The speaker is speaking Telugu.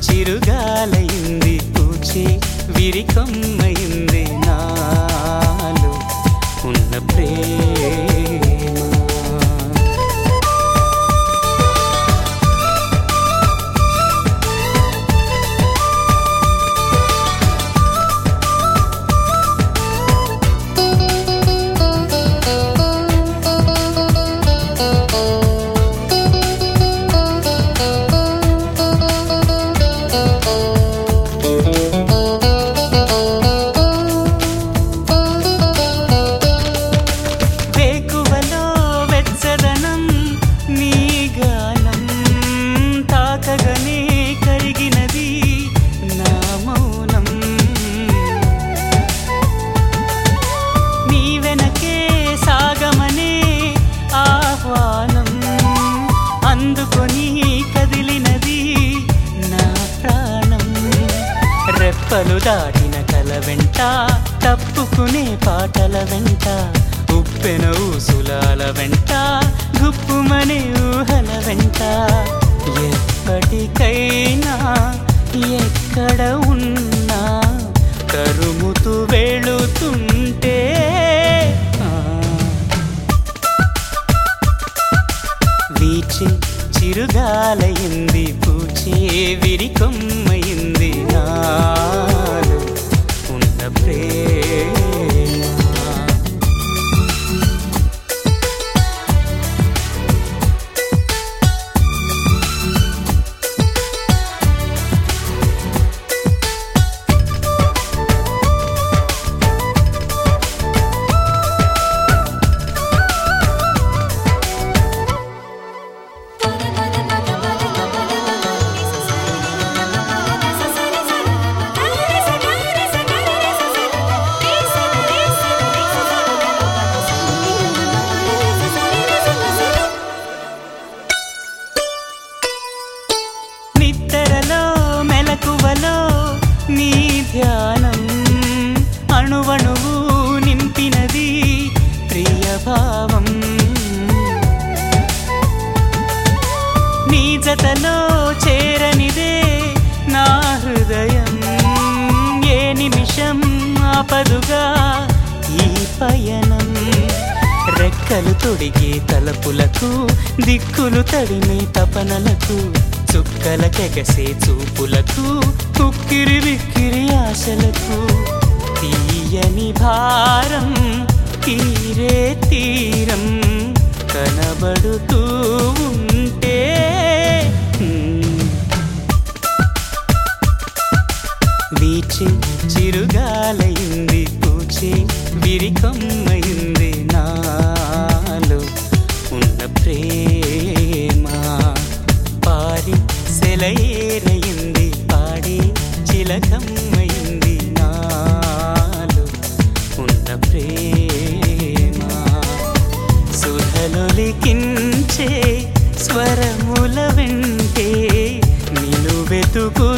చిరుగాలయింది పూచే విరికొమ్మయింది నాలో ఉన్న ప్రేమ వేకువలో వెచ్చదనం నీ గానం తాకగనే కరిగినది నా మౌనం నీ వెనకే సాగమనే ఆహ్వానం అందుకొని కదిలినది నా ప్రాణం రెప్పలు దాటిన కల వెంట తప్పుకునే పాటల వెంట ఉప్పెన ఊసులాల వెంట గుప్పుమనే ఊహల వెంట ఎప్పటికైనా ఎక్కడ ఉన్నా తరుముతూ వెళుతుంటే ఆ వీచే చిరుగాలయింది పూచే విరికొమ్మయింది నాలో ఉన్న ప్రేమ నిద్రలో మెలకువలో నీ ధ్యానం అణువణువు నింపినది ప్రియభావం నీ జతలో చేరనిదే నా హృదయం ఏ నిమిషం ఆపదుగా ఈ పయనం రెక్కలు తొడిగే తలపులకు దిక్కులు తడిమే తపనలకు చుక్కల కెగసే చూపులకు కుక్కిరి విక్కిరి ఆశలకు తీయని భారం తీరే తీరం కనబడుతూ ఉంటే హ్మ్. వీచే చిరుగాలయింది పూచే విరికొమ్మయింది నాలో ఉన్న ప్రేమ పారి సెలయేరయింది పాడి చిలకమ్మయింది నాలో ఉన్న ప్రేమ సుధలొలికించే స్వరముల వెంటే నిన్ను వెతుకు